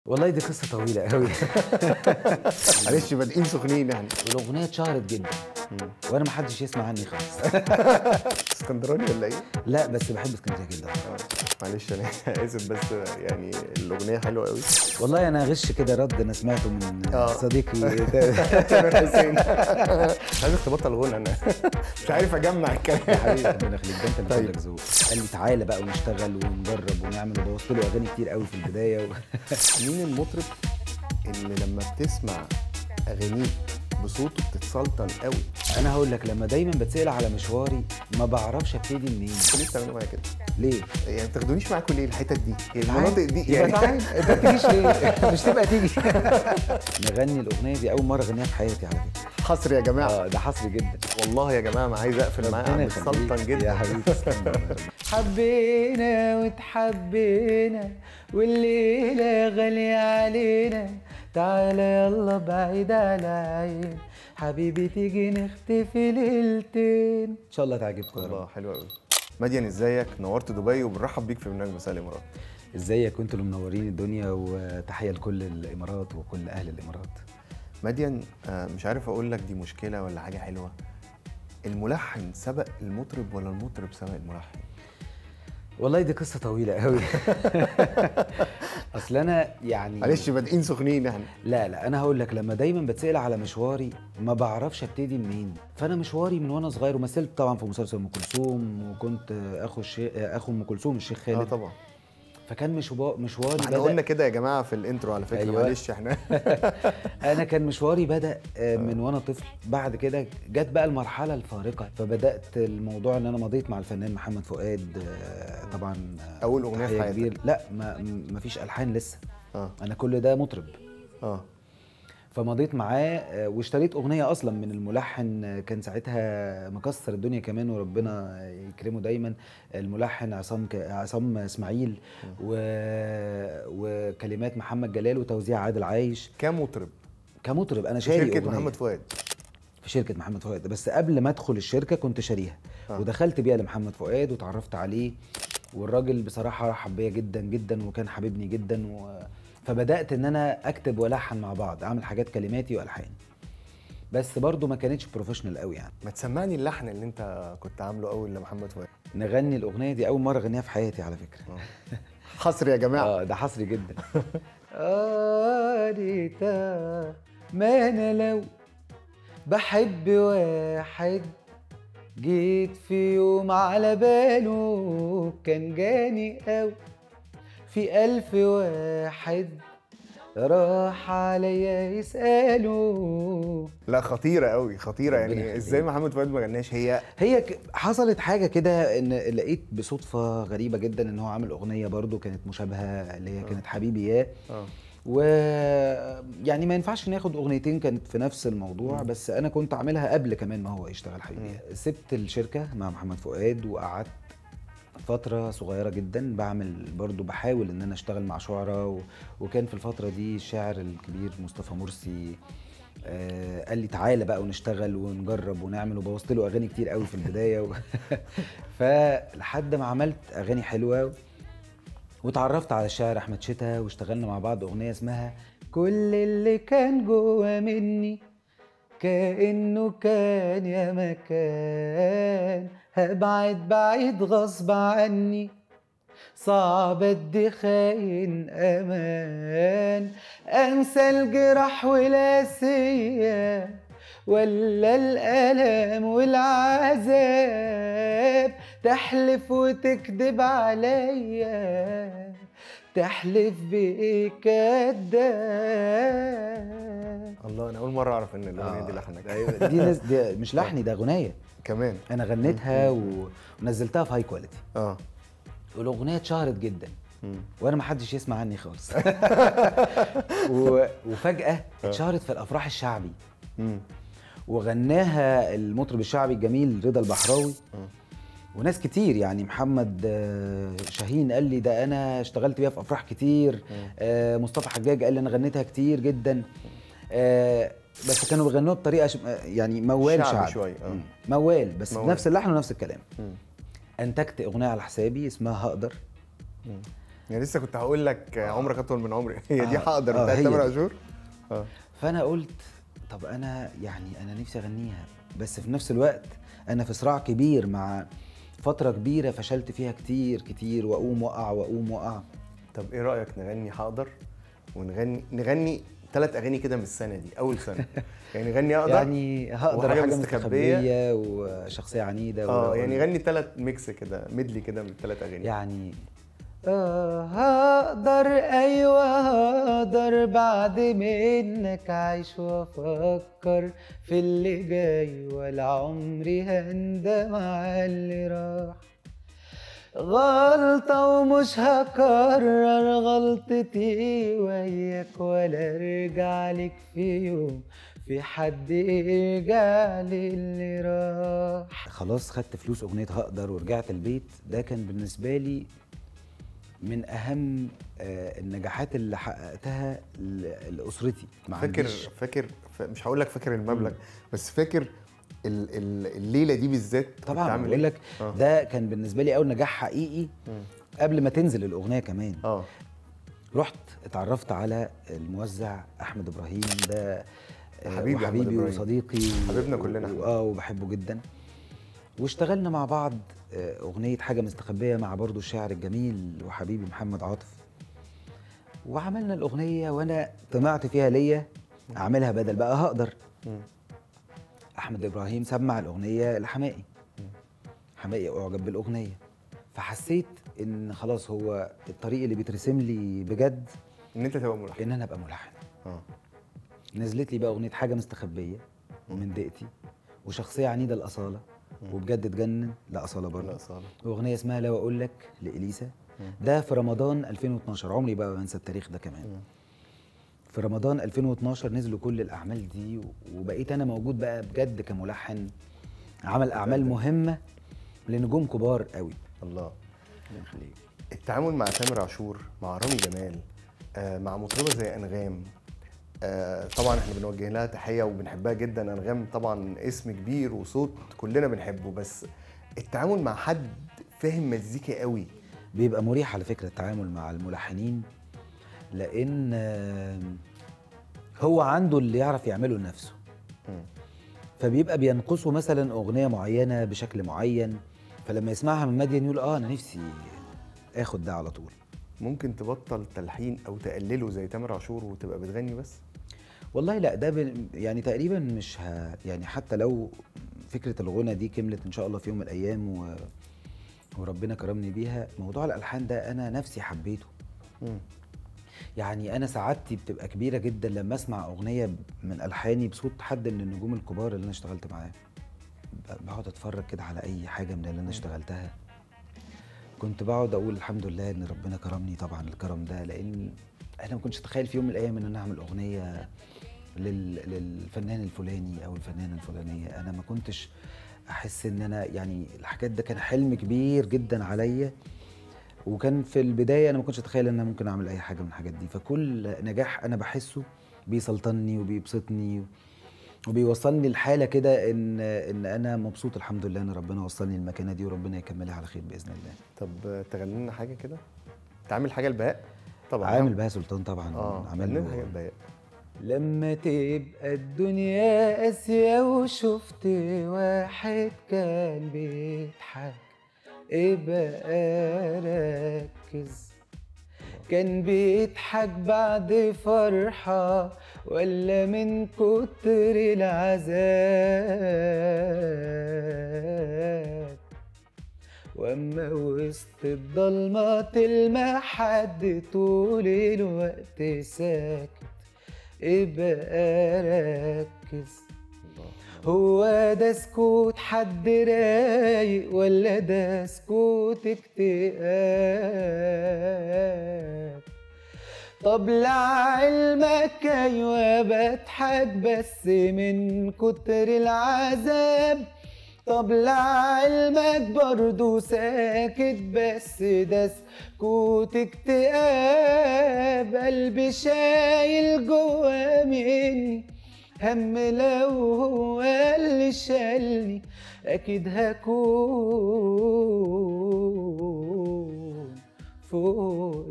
والله دي قصة طويلة قوي معلش بادئين سخنين يعني والأغنية اتشهرت جدا وأنا ما حدش يسمع عني خالص اسكندراني ولا ايه؟ لا بس بحب اسكندرية جدا آه، معلش انا اسف بس يعني الاغنيه حلوه قوي والله أنا غش كده رد أنا سمعته من آه. صديقي تامر حسين مش عايزك تبطل غنى انا مش عارف اجمع يا الكلام حبيبي ربنا يخليك ده انت اللي طيب. عندك ذوق قال لي تعالى بقى ونشتغل ونجرب ونعمل وبوظت له اغاني كتير قوي في البدايه و... مين المطرب اللي لما بتسمع اغانيه بصوته بتتسلطن قوي انا هقول لك لما دايما بتسال على مشواري ما بعرفش ابتدي منين انتوا ليه بتعملوا معايا كده؟ ليه؟ يعني ما بتاخدونيش معاكم ليه الحتت دي؟ تعال. المناطق دي يبقى يعني تعال انت ما بتجيش ليه؟ مش تبقى تيجي نغني الاغنيه دي اول مره اغنيها في حياتي على فكره حصر يا جماعه اه ده حصري جدا والله يا جماعه انا عايز اقفل معاه ربنا انا يخليك. متسلطن جدا يا حبيبي تسلم. حبينا وتحبينا والليلة غالية علينا تعالى يلا بعيد على عين حبيبي تيجي نختفي ليلتين ان شاء الله تعجبكم يا رب الله حلو قوي مديان ازيك نورت دبي وبنرحب بيك في برنامج مساء الامارات ازيك كنتوا اللي منورين الدنيا وتحيه لكل الامارات وكل اهل الامارات مديان آه، مش عارف اقول لك دي مشكله ولا حاجه حلوه الملحن سبق المطرب ولا المطرب سبق الملحن والله دي قصه طويله قوي اصل انا يعني معلش بادئين سخنين يعني لا لا انا هقول لك لما دايما بتسال على مشواري ما بعرفش ابتدي منين فانا مشواري من وانا صغير ومثلت طبعا في مسلسل ام كلثوم وكنت اخو الشيخ اخو ام كلثوم الشيخ اه خالد طبعا فكان مشوا- مشواري احنا بدأ قلنا كده يا جماعه في الانترو على فكره أيوة. معلش احنا انا كان مشواري بدا آه، من وانا طفل بعد كده جت بقى المرحله الفارقه فبدات الموضوع ان انا مضيت مع الفنان محمد فؤاد آه، طبعا آه، أول أغنية في تحية حياتك. كبير. لا ما ما فيش الحان لسه اه انا كل ده مطرب اه فمضيت معاه آه، واشتريت اغنيه اصلا من الملحن آه، كان ساعتها مكسر الدنيا كمان وربنا يكرمه دايما الملحن عصام ك... عصام اسماعيل و... وكلمات محمد جلال وتوزيع عادل عايش كمطرب كمطرب انا في شاري شركه أغنية. محمد فؤاد في شركه محمد فؤاد بس قبل ما ادخل الشركه كنت شاريها آه. ودخلت بيها لمحمد فؤاد وتعرفت عليه والراجل بصراحه رحب بيا جدا جدا وكان حبيبني جدا و... فبدات ان انا اكتب والحن مع بعض اعمل حاجات كلماتي والحان بس برضو ما كانتش بروفيشنال قوي يعني ما تسمعني اللحن اللي انت كنت عامله اول لمحمد فؤاد نغني الاغنيه دي اول مره اغنيها في حياتي على فكره حصر يا جماعه اه ده حصري جدا قريتا ما انا لو بحب واحد جيت في يوم على باله كان جاني قوي في ألف واحد راح عليا يسأله لا خطيره قوي خطيره ربنا يعني يخليك. ازاي محمد فؤاد ما غناش هي هي ك- حصلت حاجه كده ان لقيت بصدفه غريبه جدا ان هو عامل اغنيه برضو كانت مشابهه اللي هي كانت حبيبي يا اه و يعني ما ينفعش ناخد اغنيتين كانت في نفس الموضوع بس انا كنت عاملها قبل كمان ما هو يشتغل حبيبي يا. سبت الشركه مع محمد فؤاد وقعدت فترة صغيرة جدا بعمل برضو بحاول ان انا اشتغل مع شعراء و... وكان في الفترة دي الشاعر الكبير مصطفى مرسي آه قال لي تعالى بقى ونشتغل ونجرب ونعمل وبوظت له اغاني كتير قوي في البداية و... فلحد ما عملت اغاني حلوة وتعرفت على الشاعر احمد شتا واشتغلنا مع بعض اغنية اسمها كل اللي كان جوا مني كأنه كان يا مكان هبعد بعيد غصب عني صعب ادي خاين امان انسى الجراح والاسيه ولا الالم والعذاب تحلف وتكذب عليا تحلف بايه كداب الله انا اول مره اعرف ان الاغنيه دي لحنك أيوة، دي, ناس دي مش لحني ده اغنيه كمان انا غنيتها و... ونزلتها في هاي كواليتي اه والاغنيه اتشهرت جدا مم. وانا ما حدش يسمع عني خالص و... وفجاه اتشهرت في الافراح الشعبي مم. وغناها المطرب الشعبي الجميل رضا البحراوي وناس كتير يعني محمد آه، شاهين قال لي ده انا اشتغلت بيها في افراح كتير آه، مصطفى حجاج قال لي انا غنيتها كتير جدا آه، بس كانوا بيغنوها بطريقه ش- آه، يعني موال شعبي شعبي شوية، آه. مم. موال بس موال. بنفس اللحن ونفس الكلام مم. انتجت اغنيه على حسابي اسمها هقدر يعني لسه كنت هقول لك عمرك اطول من عمري هي دي آه، حقدر آه، بتاعت هي تامر دي. عاشور اه فانا قلت طب انا يعني انا نفسي اغنيها بس في نفس الوقت انا في صراع كبير مع فتره كبيره فشلت فيها كتير كتير واقوم واقع واقوم واقع طب ايه رايك نغني حقدر ونغني نغني ثلاث اغاني كده من السنه دي اول سنه يعني نغني اقدر يعني هقدر وحاجة حاجه مستخبية. مستخبيه وشخصيه عنيده اه ولا- يعني غني ثلاث ميكس كده ميدلي كده من الثلاث اغاني يعني آه هقدر أيوة هقدر بعد منك عايش وأفكر في اللي جاي ولا عمري هندم على اللي راح غلطة ومش هكرر غلطتي وياك ولا ارجع لك في يوم في حد يرجع للي راح خلاص خدت فلوس اغنية هقدر ورجعت البيت ده كان بالنسبة لي من اهم آه، النجاحات اللي حققتها ل- لاسرتي ما فاكر عنديش- فاكر ف- مش هقول لك فاكر المبلغ بس فاكر ال ال الليله دي بالذات كنت طبعا عامل بقول إيه؟ لك آه. ده كان بالنسبه لي اول نجاح حقيقي مم. قبل ما تنزل الاغنيه كمان اه رحت اتعرفت على الموزع احمد ابراهيم ده آه، حبيبي أحمد وحبيبي إبراهيم. وصديقي حبيبنا و- كلنا و- أحمد. اه وبحبه جدا واشتغلنا مع بعض آه، اغنيه حاجه مستخبيه مع برضو الشاعر الجميل وحبيبي محمد عاطف وعملنا الاغنيه وانا طمعت فيها ليا اعملها بدل بقى هقدر مم. احمد ابراهيم سمع الاغنيه لحمائي حمائي اعجب بالاغنيه فحسيت ان خلاص هو الطريق اللي بيترسم لي بجد ان انت تبقى ملحن ان انا ابقى ملحن اه نزلت لي بقى اغنيه حاجه مستخبيه من دقتي وشخصيه عنيده الاصاله وبجد تجنن لاصاله لا برضه صالح واغنيه اسمها لو اقول لك لاليسا ده في رمضان 2012 عمري بقى ما انسى التاريخ ده كمان في رمضان 2012 نزلوا كل الاعمال دي وبقيت انا موجود بقى بجد كملحن عمل اعمال مهمه لنجوم كبار قوي الله التعامل مع تامر عاشور مع رامي جمال آه مع مطربه زي انغام آه طبعا احنا بنوجه لها تحيه وبنحبها جدا انغام طبعا اسم كبير وصوت كلنا بنحبه بس التعامل مع حد فاهم مزيكا قوي بيبقى مريح على فكره التعامل مع الملحنين لان آم، هو عنده اللي يعرف يعمله لنفسه مم. فبيبقى بينقصه مثلا اغنيه معينه بشكل معين فلما يسمعها من مدين يقول اه انا نفسي اخد ده على طول ممكن تبطل تلحين او تقلله زي تامر عاشور وتبقى بتغني بس والله لا ده بن- يعني تقريبا مش ه يعني حتى لو فكره الغنى دي كملت ان شاء الله في يوم من الايام و... وربنا كرمني بيها موضوع الالحان ده انا نفسي حبيته مم. يعني انا سعادتي بتبقى كبيره جدا لما اسمع اغنيه من الحاني بصوت حد من النجوم الكبار اللي انا اشتغلت معاه ب- بقعد اتفرج كده على اي حاجه من اللي انا اشتغلتها كنت بقعد اقول الحمد لله ان ربنا كرمني طبعا الكرم ده لان انا ما كنتش اتخيل في يوم من الايام ان انا اعمل اغنيه لل... للفنان الفلاني او الفنانه الفلانيه انا ما كنتش احس ان انا يعني الحاجات ده كان حلم كبير جدا عليا وكان في البدايه انا ما كنتش اتخيل ان انا ممكن اعمل اي حاجه من الحاجات دي فكل نجاح انا بحسه بيسلطني وبيبسطني وبيوصلني لحاله كده ان ان انا مبسوط الحمد لله ان ربنا وصلني المكانه دي وربنا يكملها على خير باذن الله طب تغني لنا حاجه كده تعمل حاجه لبهاء طبعا عامل بها سلطان طبعا اه عامل غني لنا له- حاجه لبهاء لما تبقى الدنيا قاسية وشفت واحد كان بيضحك ابقى ركز كان بيضحك بعد فرحة ولا من كتر العذاب واما وسط الضلمة تلمح حد طول الوقت ساكت ابقى ركز هو ده سكوت حد رايق ولا ده سكوت اكتئاب طب لعلمك ايوه بضحك بس من كتر العذاب طب لعلمك برضو ساكت بس ده سكوت اكتئاب قلبي شايل جوا مني هم لو هو اللي شالني اكيد هكون فوق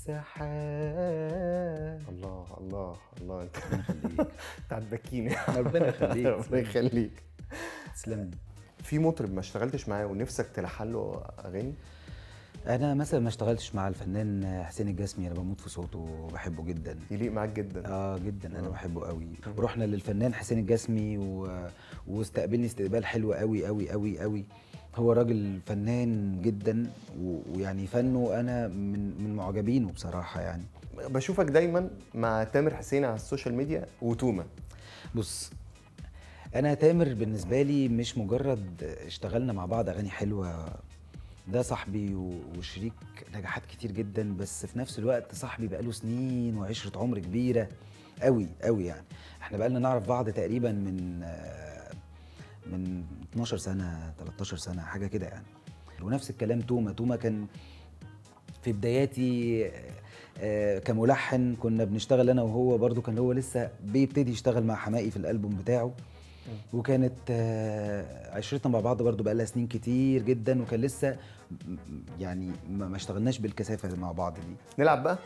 السحاب الله الله الله انت ربنا يخليك انت هتبكيني ربنا يخليك ربنا يخليك تسلم في مطرب ما اشتغلتش معاه ونفسك تلحن له اغاني انا مثلا ما اشتغلتش مع الفنان حسين الجسمي انا بموت في صوته وبحبه جدا يليق معاك جدا اه جدا انا آه. بحبه قوي ورحنا للفنان حسين الجسمي و... واستقبلني استقبال حلو قوي قوي قوي قوي هو راجل فنان جدا و... ويعني فنه انا من من معجبينه بصراحه يعني بشوفك دايما مع تامر حسين على السوشيال ميديا وتومه بص انا تامر بالنسبه لي مش مجرد اشتغلنا مع بعض اغاني حلوه ده صاحبي و- وشريك نجاحات كتير جدا بس في نفس الوقت صاحبي بقاله سنين وعشره عمر كبيره قوي قوي يعني احنا بقالنا نعرف بعض تقريبا من آه، من 12 سنه 13 سنه حاجه كده يعني ونفس الكلام توما توما كان في بداياتي آه، آه، كملحن كنا بنشتغل انا وهو برضو كان هو لسه بيبتدي يشتغل مع حماقي في الالبوم بتاعه وكانت آه، عشرتنا مع بعض برضو بقالها سنين كتير جدا وكان لسه م- م- يعني ما ما اشتغلناش بالكثافه مع بعض دي نلعب بقى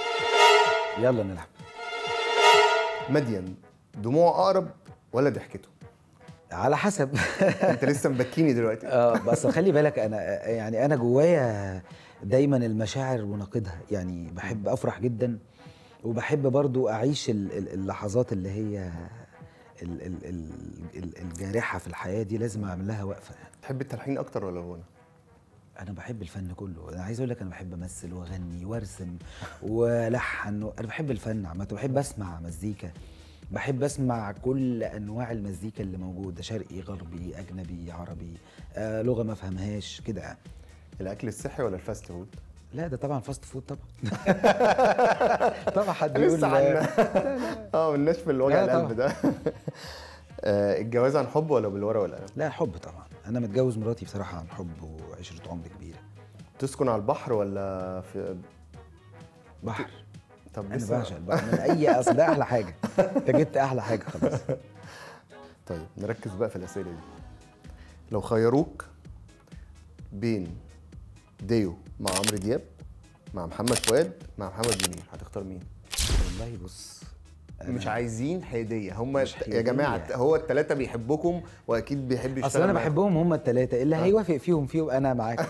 يلا نلعب مدين دموع اقرب ولا ضحكته على حسب انت لسه مبكيني دلوقتي اه بس خلي بالك انا يعني انا جوايا دايما المشاعر وناقدها يعني بحب افرح جدا وبحب برضو اعيش ال- ال- اللحظات اللي هي ال- ال- ال- ال- الجارحه في الحياه دي لازم اعمل لها وقفه يعني. تحب التلحين اكتر ولا الغنى انا بحب الفن كله انا عايز اقول لك انا بحب امثل واغني وارسم والحن و- انا بحب الفن عامه بحب اسمع مزيكا بحب اسمع كل انواع المزيكا اللي موجوده شرقي غربي اجنبي عربي آه لغه ما افهمهاش كده يعني. الاكل الصحي ولا الفاست فود لا ده طبعا فاست فود طبعا طبعا حد يقول لسه عنا اه مالناش في الوجع لا القلب ده آه، الجواز عن حب ولا بالورقه والقلم لا حب طبعا انا متجوز مراتي بصراحه عن حب وعشره عمر كبيره تسكن على البحر ولا في بحر طب انا لسه بعشق البحر من اي اصل ده احلى حاجه انت جبت احلى حاجه خلاص طيب نركز بقى في الاسئله دي لو خيروك بين ديو مع عمرو دياب مع محمد فؤاد مع محمد منير هتختار مين والله بص أنا- مش عايزين هديه هم مش يا هدية. جماعه هو الثلاثه بيحبكم واكيد بيحب يشتغل اصل انا معاكم. بحبهم هم الثلاثه اللي هيوافق فيهم فيهم انا معاك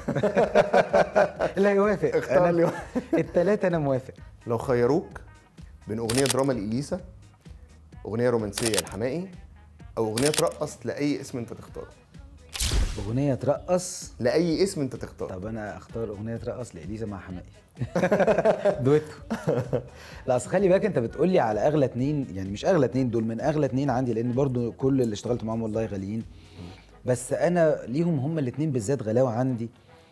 اللي هيوافق اختار لي الثلاثه انا موافق لو خيروك بين اغنيه دراما لاليسا اغنيه رومانسيه لحماقي او اغنيه ترقص لاي اسم انت تختاره اغنيه ترقص لاي اسم انت تختاره طب انا اختار اغنيه ترقص لاليزا مع حماقي دويتو لا اصل خلي بالك انت بتقول لي على اغلى اتنين يعني مش اغلى اتنين دول من اغلى اتنين عندي لان برضو كل اللي اشتغلت معاهم والله غاليين بس انا ليهم هما الاتنين بالذات غلاوه عندي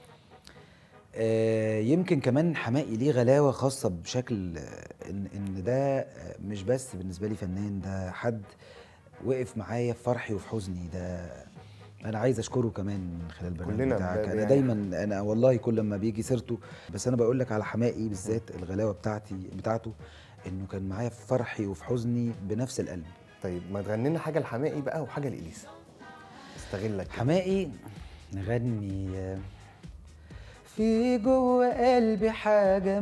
آه، يمكن كمان حماقي ليه غلاوه خاصه بشكل آه، ان ان ده آه، مش بس بالنسبه لي فنان ده حد وقف معايا في فرحي وفي حزني ده انا عايز اشكره كمان من خلال البرنامج كلنا بتاعك ب- انا يعني- دايما انا والله كل ما بيجي سيرته بس انا بقول لك على حماقي بالذات الغلاوه بتاعتي بتاعته انه كان معايا في فرحي وفي حزني بنفس القلب طيب ما تغني لنا حاجه لحماقي بقى وحاجه لاليسا استغلك كده. حماقي نغني في جوه قلبي حاجة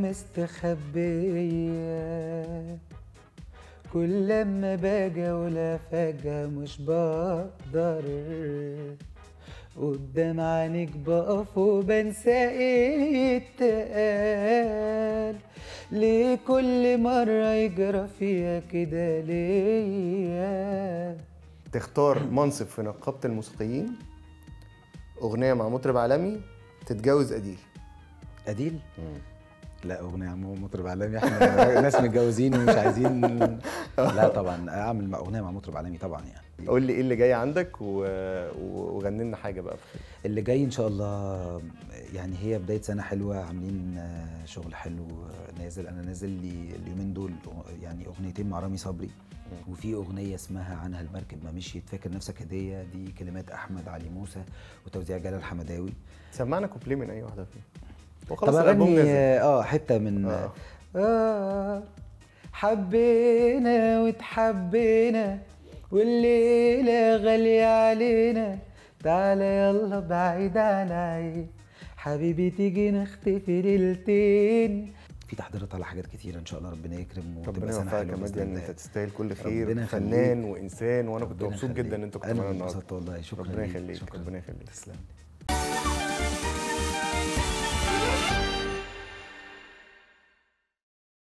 مستخبية كل لما باجي اقولها فجأة مش بقدر قدام عينيك بقف وبنسى ايه اتقال ليه كل مرة يجرى فيها كده ليا تختار منصب في نقابه الموسيقيين اغنيه مع مطرب عالمي تتجوز اديل أديل؟ لا أغنية عم مطرب عالمي احنا ناس متجوزين ومش عايزين لا طبعا أعمل مع أغنية مع مطرب عالمي طبعا يعني قول لي ايه اللي جاي عندك و... و- وغني لنا حاجه بقى في خير. اللي جاي إن شاء الله يعني هي بداية سنة حلوة عاملين آه، شغل حلو آه، نازل أنا نازل لي اليومين دول يعني أغنيتين مع رامي صبري وفي أغنية اسمها عنها المركب ما مشيت فاكر نفسك هدية دي كلمات أحمد علي موسى وتوزيع جلال حمداوي سمعنا كوبليه من اي واحده فيهم طب وخلاص الالبوم اغني نزل اه حته من آه. آه. آه حبينا وتحبينا والليله غاليه علينا تعالى يلا بعيد عن عين حبيبي تيجي نختفي ليلتين في تحضيرات على حاجات كتيره ان شاء الله ربنا يكرم وتبقى ربنا سنه يوفقك حلوه يا بإذن مجدي ان الله. انت تستاهل كل خير ربنا يخليك. فنان وانسان وانا كنت ربنا مبسوط يخليك. جدا ان انت كنت انا معانا النهارده انبسطت والله شكرا ربنا ليك. يخليك شكرا ربنا يخليك تسلم